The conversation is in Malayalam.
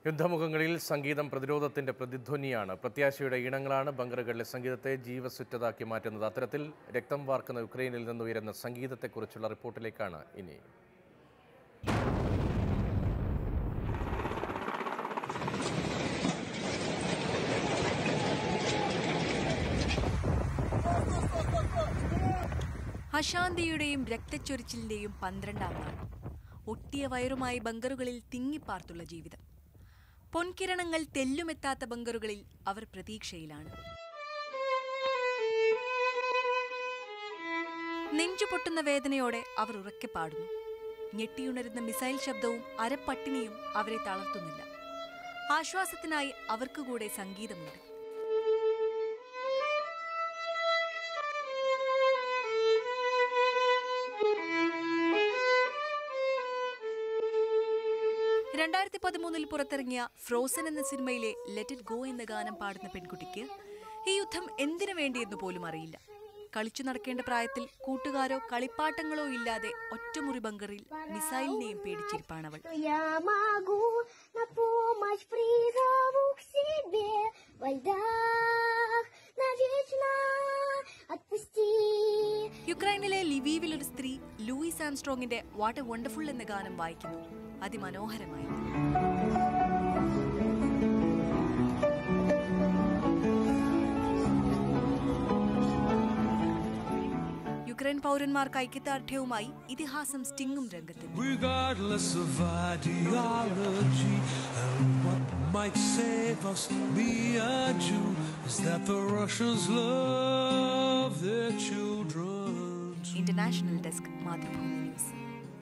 യുദ്ധമുഖങ്ങളിൽ സംഗീതം പ്രതിരോധത്തിന്റെ പ്രതിധ്വനിയാണ് പ്രത്യാശയുടെ ഈണങ്ങളാണ് ബങ്കറുകളിലെ സംഗീതത്തെ ജീവസുറ്റതാക്കി മാറ്റുന്നത് അത്തരത്തിൽ രക്തം വാർക്കുന്ന യുക്രൈനിൽ നിന്ന് ഉയരുന്ന സംഗീതത്തെക്കുറിച്ചുള്ള റിപ്പോർട്ടിലേക്കാണ് ഇനി അശാന്തിയുടെയും രക്തച്ചൊരിച്ചിലിന്റെയും പന്ത്രണ്ടാം നാൾ ഒട്ടിയ വയറുമായി ബങ്കറുകളിൽ തിങ്ങിപ്പാർത്തുള്ള ജീവിതം പൊൻകിരണങ്ങൾ തെല്ലുമെത്താത്ത ബങ്കറുകളിൽ അവർ പ്രതീക്ഷയിലാണ് നെഞ്ചു പൊട്ടുന്ന വേദനയോടെ അവർ ഉറക്കെ പാടുന്നു ഞെട്ടിയുണരുന്ന മിസൈൽ ശബ്ദവും അരപ്പട്ടിണിയും അവരെ തളർത്തുന്നില്ല ആശ്വാസത്തിനായി അവർക്ക് കൂടെ സംഗീതമുണ്ട് രണ്ടായിരത്തി പതിമൂന്നിൽ പുറത്തിറങ്ങിയ ഫ്രോസൻ എന്ന സിനിമയിലെ ലെറ്റ് ഇറ്റ് ഗോ എന്ന ഗാനം പാടുന്ന പെൺകുട്ടിക്ക് ഈ യുദ്ധം എന്തിനു വേണ്ടിയെന്ന് പോലും അറിയില്ല കളിച്ചു നടക്കേണ്ട പ്രായത്തിൽ കൂട്ടുകാരോ കളിപ്പാട്ടങ്ങളോ ഇല്ലാതെ ഒറ്റമുറി ബങ്കറിൽ മിസൈലിനെയും പേടിച്ചിരിപ്പാണവൾ Я могу на помощь призову к себе во льдах навечно отпусти. യുക്രൈനിലെ ലിവീവിൽ ഒരു സ്ത്രീ ലൂയിസ് ആംസ്ട്രോങ്ങിന്റെ വാട്ട് എ വണ്ടർഫുൾ എന്ന ഗാനം വായിക്കുന്നു അതിമനോഹരമായി യുക്രൈൻ പൗരന്മാർക്ക് ഐക്യദാർഢ്യവുമായി ഇതിഹാസം സ്റ്റിങ്ങും രംഗത്തെത്തി regardless of ideology. And what might save us, me and you, is that the Russians love their children. International desk Mathrubhumi